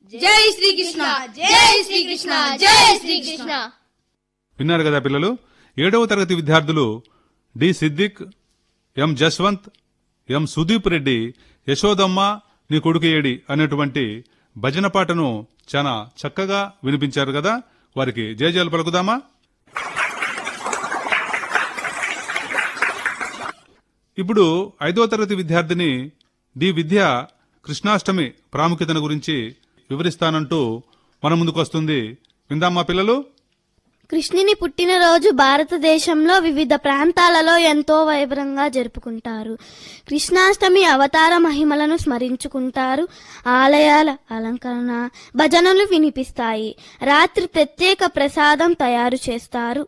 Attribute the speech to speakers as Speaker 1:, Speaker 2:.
Speaker 1: జై శ్రీకృష్ణ జై శ్రీకృష్ణ జై శ్రీకృష్ణ
Speaker 2: విన్నారు కదా పిల్లలు ఏడవ తరగతి విద్యార్థులు D Siddiq M Jaswanth M Sudeep Reddy Yashodamma నీ కొడుకు ఏడి అనేటువంటి భజన పాటను చాలా చక్కగా వినిపించారు కదా వారికి జయజయాలు పలుకుదామా ఇప్పుడు ఐదో తరగతి విద్యార్థిని డి విద్య కృష్ణాష్టమి ప్రాముఖ్యతను గురించి వివరిస్తానంటూ మన ముందుకు వస్తుంది విందామా పిల్లలు
Speaker 3: కృష్ణుని పుట్టినరోజు భారతదేశంలో వివిధ ప్రాంతాలలో ఎంతో వైభవంగా జరుపుకుంటారు కృష్ణాష్టమి అవతార మహిమలను స్మరించుకుంటారు ఆలయాల అలంకరణ భజనలు వినిపిస్తాయి రాత్రి ప్రత్యేక ప్రసాదం తయారు చేస్తారు